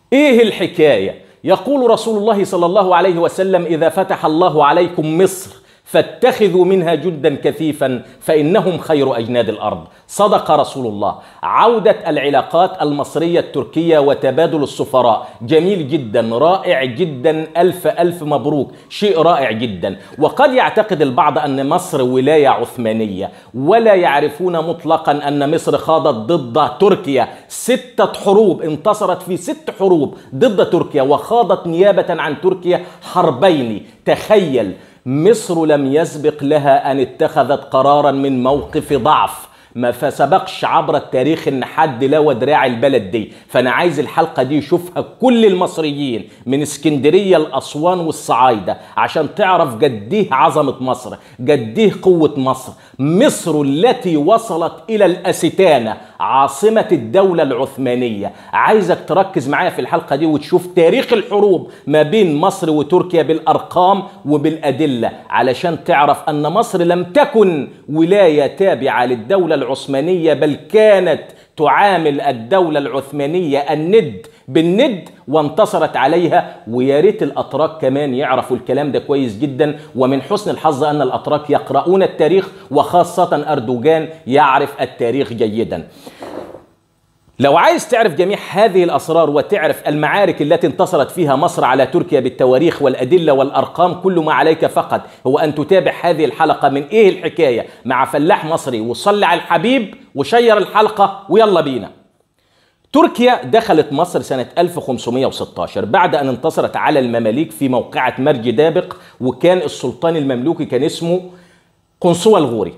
ايه الحكايه يقول رسول الله صلى الله عليه وسلم اذا فتح الله عليكم مصر فاتخذوا منها جدا كثيفا فانهم خير اجناد الارض صدق رسول الله عوده العلاقات المصريه التركيه وتبادل السفراء جميل جدا رائع جدا الف الف مبروك شيء رائع جدا وقد يعتقد البعض ان مصر ولايه عثمانيه ولا يعرفون مطلقا ان مصر خاضت ضد تركيا سته حروب انتصرت في ست حروب ضد تركيا وخاضت نيابه عن تركيا حربين تخيل مصر لم يسبق لها ان اتخذت قرارا من موقف ضعف ما فسبقش عبر التاريخ ان حد لوى دراع البلد دي فانا عايز الحلقه دي يشوفها كل المصريين من اسكندريه لاسوان والصعايده عشان تعرف قديه عظمه مصر قديه قوه مصر مصر التي وصلت الى الاستانه عاصمه الدوله العثمانيه عايزك تركز معايا في الحلقه دي وتشوف تاريخ الحروب ما بين مصر وتركيا بالارقام وبالادله علشان تعرف ان مصر لم تكن ولايه تابعه للدوله العثمانيه بل كانت تعامل الدولة العثمانية الند بالند وانتصرت عليها ويا ريت الاتراك كمان يعرفوا الكلام ده كويس جدا ومن حسن الحظ ان الاتراك يقرؤون التاريخ وخاصة اردوغان يعرف التاريخ جيدا. لو عايز تعرف جميع هذه الاسرار وتعرف المعارك التي انتصرت فيها مصر على تركيا بالتواريخ والادله والارقام كل ما عليك فقط هو ان تتابع هذه الحلقه من ايه الحكايه مع فلاح مصري وصلي على الحبيب وشير الحلقه ويلا بينا. تركيا دخلت مصر سنة 1516 بعد أن انتصرت على المماليك في موقعة مرج دابق وكان السلطان المملوكي كان اسمه قنصوة الغوري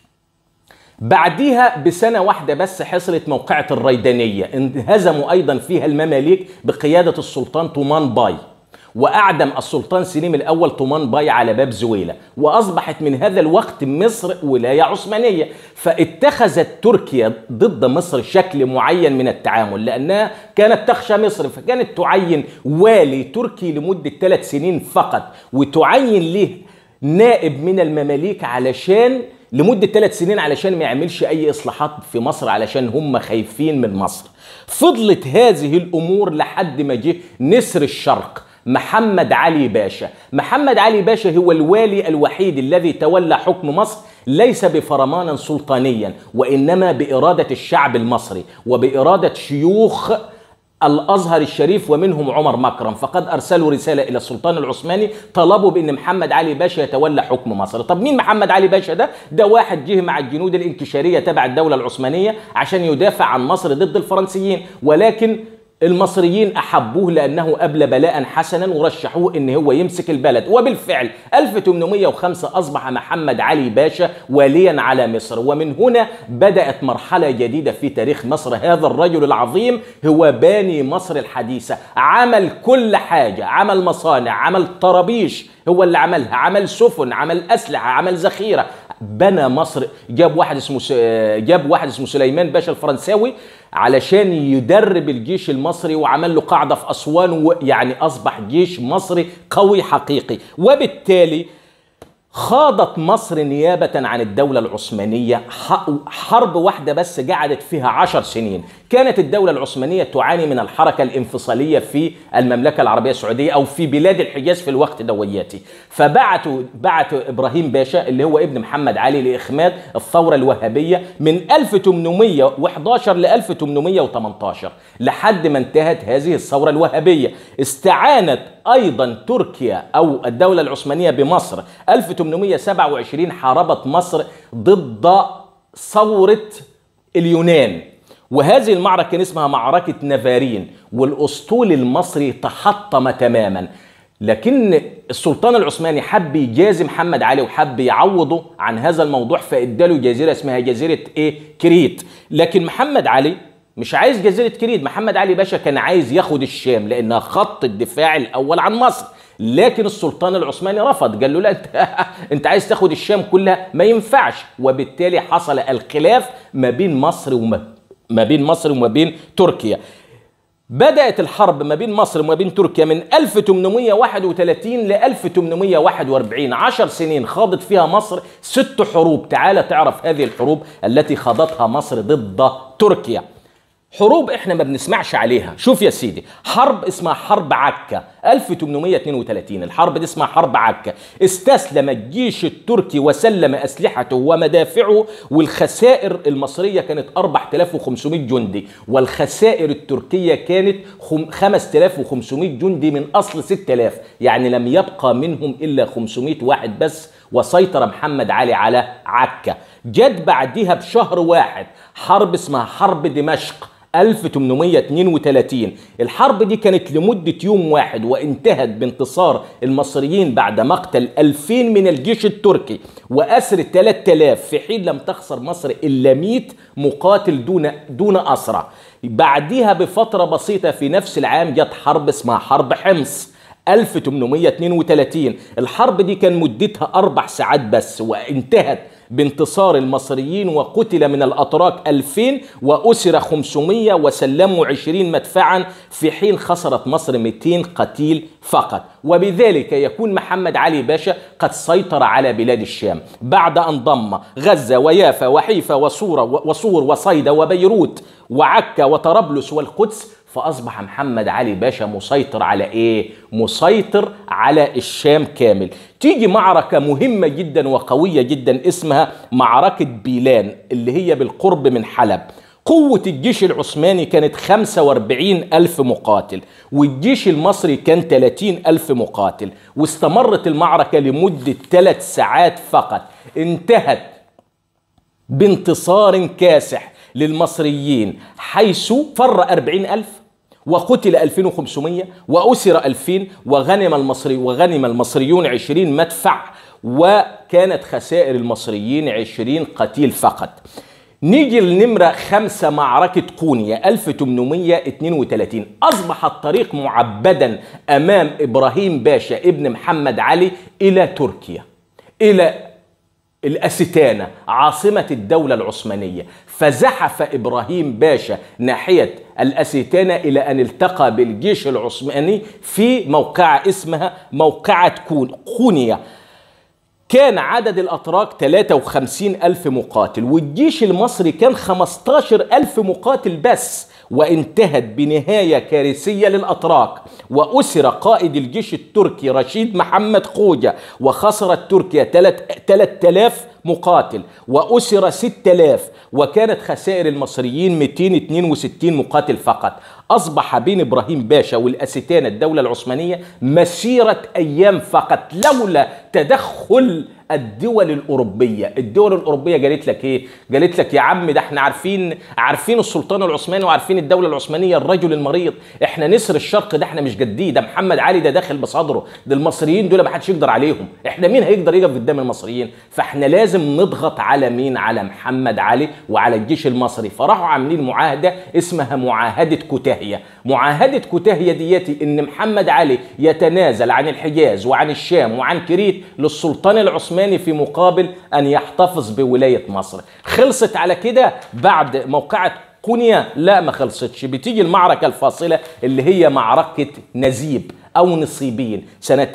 بعديها بسنة واحدة بس حصلت موقعة الريدانية انهزموا أيضا فيها المماليك بقيادة السلطان طومان باي وأعدم السلطان سليم الأول طومان باي على باب زويلة وأصبحت من هذا الوقت مصر ولاية عثمانية فاتخذت تركيا ضد مصر شكل معين من التعامل لأنها كانت تخشى مصر فكانت تعين والي تركي لمدة ثلاث سنين فقط وتعين له نائب من المماليك علشان لمدة ثلاث سنين علشان ما يعملش أي إصلاحات في مصر علشان هم خايفين من مصر فضلت هذه الأمور لحد ما جه نسر الشرق محمد علي باشا محمد علي باشا هو الوالي الوحيد الذي تولى حكم مصر ليس بفرمانا سلطانيا وإنما بإرادة الشعب المصري وبإرادة شيوخ الازهر الشريف ومنهم عمر مكرم فقد ارسلوا رساله الى السلطان العثماني طلبوا بان محمد علي باشا يتولى حكم مصر طب مين محمد علي باشا ده ده واحد جه مع الجنود الانكشاريه تبع الدوله العثمانيه عشان يدافع عن مصر ضد الفرنسيين ولكن المصريين احبوه لانه ابلى بلاء حسنا ورشحوه ان هو يمسك البلد وبالفعل 1805 اصبح محمد علي باشا واليا على مصر ومن هنا بدات مرحله جديده في تاريخ مصر هذا الرجل العظيم هو باني مصر الحديثه عمل كل حاجه عمل مصانع عمل طرابيش هو اللي عملها عمل سفن عمل اسلحه عمل ذخيره بنى مصر جاب واحد اسمه س... جاب واحد اسمه سليمان باشا الفرنساوي علشان يدرب الجيش المصري وعمل له قاعده في اسوان ويعني اصبح جيش مصري قوي حقيقي وبالتالي خاضت مصر نيابة عن الدولة العثمانية حرب واحدة بس قعدت فيها عشر سنين كانت الدولة العثمانية تعاني من الحركة الانفصالية في المملكة العربية السعودية أو في بلاد الحجاز في الوقت دوياتي فبعتوا بعتوا إبراهيم باشا اللي هو ابن محمد علي لإخماد الثورة الوهابية من 1811 ل 1818 لحد ما انتهت هذه الثورة الوهابية استعانت أيضا تركيا أو الدولة العثمانية بمصر 1827 حاربت مصر ضد ثورة اليونان وهذه المعركة كان اسمها معركة نافارين والأسطول المصري تحطم تماما لكن السلطان العثماني حب يجازي محمد علي وحب يعوضه عن هذا الموضوع فاداله جزيره اسمها جزيره ايه كريت لكن محمد علي مش عايز جزيره كريت محمد علي باشا كان عايز ياخد الشام لانها خط الدفاع الاول عن مصر لكن السلطان العثماني رفض قال له لا انت انت عايز تاخد الشام كلها ما ينفعش وبالتالي حصل الخلاف ما بين مصر وما ما بين مصر وما بين تركيا بدأت الحرب ما بين مصر وما بين تركيا من 1831 ل 1841 عشر سنين خاضت فيها مصر ست حروب تعال تعرف هذه الحروب التي خاضتها مصر ضد تركيا حروب احنا ما بنسمعش عليها شوف يا سيدي حرب اسمها حرب عكا 1832 الحرب دي اسمها حرب عكا استسلم الجيش التركي وسلم اسلحته ومدافعه والخسائر المصريه كانت 4500 جندي والخسائر التركيه كانت 5500 جندي من اصل 6000 يعني لم يبقى منهم الا 500 واحد بس وسيطر محمد علي على عكا جد بعدها بشهر واحد حرب اسمها حرب دمشق 1832 الحرب دي كانت لمدة يوم واحد وانتهت بانتصار المصريين بعد مقتل 2000 من الجيش التركي وأسر 3000 في حين لم تخسر مصر إلا 100 مقاتل دون دون أسرى بعدها بفترة بسيطة في نفس العام جت حرب اسمها حرب حمص 1832 الحرب دي كان مدتها أربع ساعات بس وانتهت بانتصار المصريين وقتل من الأتراك 2000 وأسر 500 وسلموا 20 مدفعا في حين خسرت مصر 200 قتيل فقط وبذلك يكون محمد علي باشا قد سيطر على بلاد الشام بعد أن ضم غزة ويافا وحيفا وصورة وصور وصيدا وبيروت وعكا وطرابلس والقدس فاصبح محمد علي باشا مسيطر على ايه مسيطر على الشام كامل تيجي معركة مهمة جدا وقوية جدا اسمها معركة بيلان اللي هي بالقرب من حلب قوة الجيش العثماني كانت 45 ألف مقاتل والجيش المصري كان 30 ألف مقاتل واستمرت المعركة لمدة ثلاث ساعات فقط انتهت بانتصار كاسح للمصريين حيث فر أربعين ألف وقتل 2500 وأسر 2000 وغنم المصري وغنم المصريون 20 مدفع وكانت خسائر المصريين 20 قتيل فقط نيجي لنمرة خمسة معركة قونية 1832 أصبح الطريق معبدا أمام إبراهيم باشا ابن محمد علي إلى تركيا إلى الأستانة عاصمة الدولة العثمانية فزحف إبراهيم باشا ناحية الأستانة إلى أن التقى بالجيش العثماني في موقعة اسمها موقعة كون خونية كان عدد الأتراك 53 ألف مقاتل والجيش المصري كان 15 ألف مقاتل بس وانتهت بنهاية كارثية للأتراك وأسر قائد الجيش التركي رشيد محمد خوجة وخسرت تركيا 3000 مقاتل وأسر 6000 وكانت خسائر المصريين 262 مقاتل فقط أصبح بين إبراهيم باشا والأستانة الدولة العثمانية مسيرة أيام فقط لولا تدخل الدول الاوروبيه الدول الاوروبيه قالت لك ايه قالت لك يا عم ده احنا عارفين عارفين السلطان العثماني وعارفين الدوله العثمانيه الرجل المريض احنا نسر الشرق ده احنا مش جديه ده محمد علي ده داخل بصدره ده المصريين دول ما حدش يقدر عليهم احنا مين هيقدر يقف قدام المصريين فاحنا لازم نضغط على مين على محمد علي وعلى الجيش المصري فراحوا عاملين معاهده اسمها معاهده كوتاهيه معاهده كوتاهيه دياتي ان محمد علي يتنازل عن الحجاز وعن الشام وعن كريت للسلطان العثماني العثماني في مقابل أن يحتفظ بولاية مصر خلصت على كده بعد موقعة قونيا لا ما خلصتش بتيجي المعركة الفاصلة اللي هي معركة نزيب أو نصيبين سنة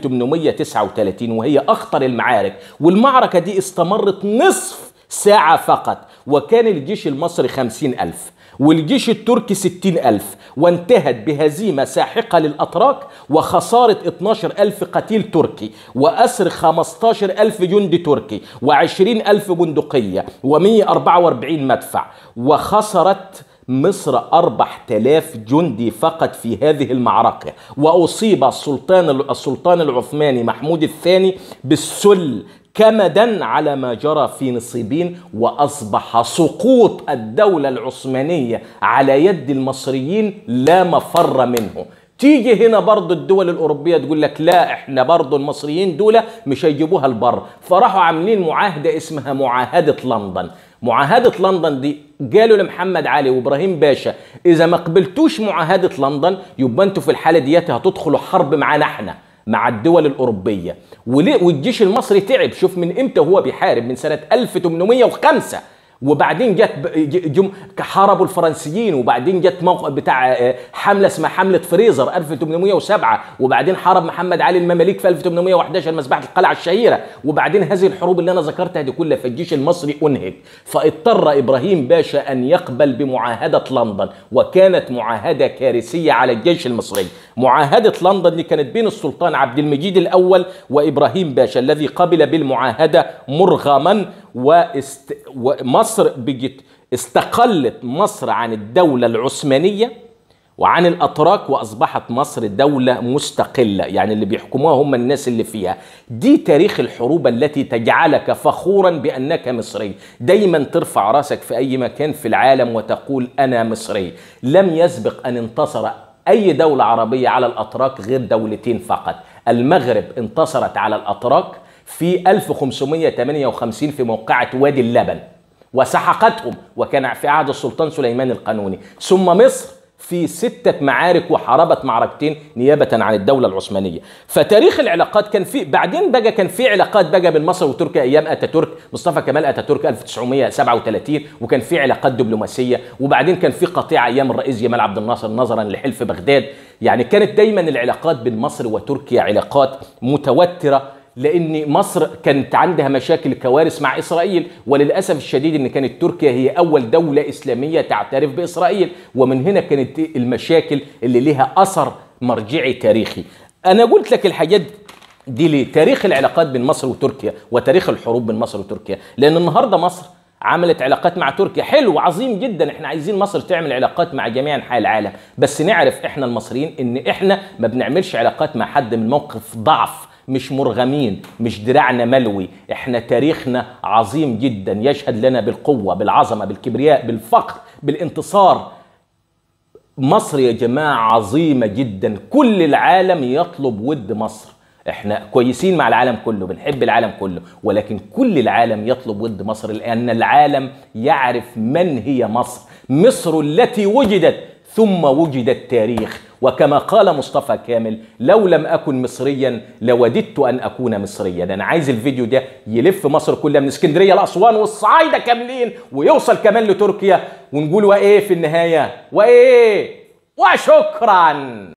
1839 وهي أخطر المعارك والمعركة دي استمرت نصف ساعة فقط وكان الجيش المصري خمسين ألف والجيش التركي ستين ألف وانتهت بهزيمة ساحقة للأتراك وخسارة 12 ألف قتيل تركي وأسر 15 ألف جندي تركي و20 ألف بندقية و144 مدفع وخسرت مصر أربع تلاف جندي فقط في هذه المعركة وأصيب السلطان السلطان العثماني محمود الثاني بالسل كمدا على ما جرى في نصيبين واصبح سقوط الدوله العثمانيه على يد المصريين لا مفر منه تيجي هنا برضو الدول الأوروبية تقول لك لا احنا برضو المصريين دول مش هيجيبوها البر فراحوا عاملين معاهدة اسمها معاهدة لندن معاهدة لندن دي قالوا لمحمد علي وابراهيم باشا اذا ما قبلتوش معاهدة لندن يبقى انتوا في الحالة ديت هتدخلوا حرب معانا احنا مع الدول الأوروبية وليه والجيش المصري تعب شوف من امتى هو بيحارب من سنة 1805 وبعدين جت ب- ج- جم حاربوا الفرنسيين وبعدين جت موقع بتاع آه، حمله اسمها حمله فريزر 1807 وبعدين حارب محمد علي المماليك في 1811 مذبحه القلعه الشهيره وبعدين هذه الحروب اللي انا ذكرتها دي كلها فالجيش المصري انهك فاضطر ابراهيم باشا ان يقبل بمعاهده لندن وكانت معاهده كارثيه على الجيش المصري معاهده لندن اللي كانت بين السلطان عبد المجيد الاول وابراهيم باشا الذي قبل بالمعاهده مرغما واست... ومصر بجت استقلت مصر عن الدوله العثمانيه وعن الاتراك واصبحت مصر دوله مستقله يعني اللي بيحكموها هم الناس اللي فيها دي تاريخ الحروب التي تجعلك فخورا بانك مصري دايما ترفع راسك في اي مكان في العالم وتقول انا مصري لم يسبق ان انتصر اي دوله عربيه على الاتراك غير دولتين فقط المغرب انتصرت على الاتراك في 1558 في موقعة وادي اللبن وسحقتهم وكان في عهد السلطان سليمان القانوني ثم مصر في ستة معارك وحاربت معركتين نيابة عن الدولة العثمانية فتاريخ العلاقات كان في بعدين بقى كان في علاقات بقى بين مصر وتركيا أيام أتاتورك مصطفى كمال أتاتورك 1937 وكان في علاقات دبلوماسية وبعدين كان في قطيعة أيام الرئيس جمال عبد الناصر نظرا لحلف بغداد يعني كانت دايما العلاقات بين مصر وتركيا علاقات متوترة لان مصر كانت عندها مشاكل كوارث مع اسرائيل وللاسف الشديد ان كانت تركيا هي اول دوله اسلاميه تعترف باسرائيل ومن هنا كانت المشاكل اللي لها اثر مرجعي تاريخي انا قلت لك الحاجات دي ليه تاريخ العلاقات بين مصر وتركيا وتاريخ الحروب بين مصر وتركيا لان النهارده مصر عملت علاقات مع تركيا حلو عظيم جدا احنا عايزين مصر تعمل علاقات مع جميع انحاء العالم بس نعرف احنا المصريين ان احنا ما بنعملش علاقات مع حد من موقف ضعف مش مرغمين مش دراعنا ملوي احنا تاريخنا عظيم جدا يشهد لنا بالقوة بالعظمة بالكبرياء بالفخر بالانتصار مصر يا جماعة عظيمة جدا كل العالم يطلب ود مصر احنا كويسين مع العالم كله بنحب العالم كله ولكن كل العالم يطلب ود مصر لأن العالم يعرف من هي مصر مصر التي وجدت ثم وجد التاريخ وكما قال مصطفى كامل لو لم أكن مصريا لوددت أن أكون مصريا أنا عايز الفيديو ده يلف مصر كلها من اسكندرية لأسوان والصعايدة كاملين ويوصل كمان لتركيا ونقول وإيه في النهاية وإيه وشكرا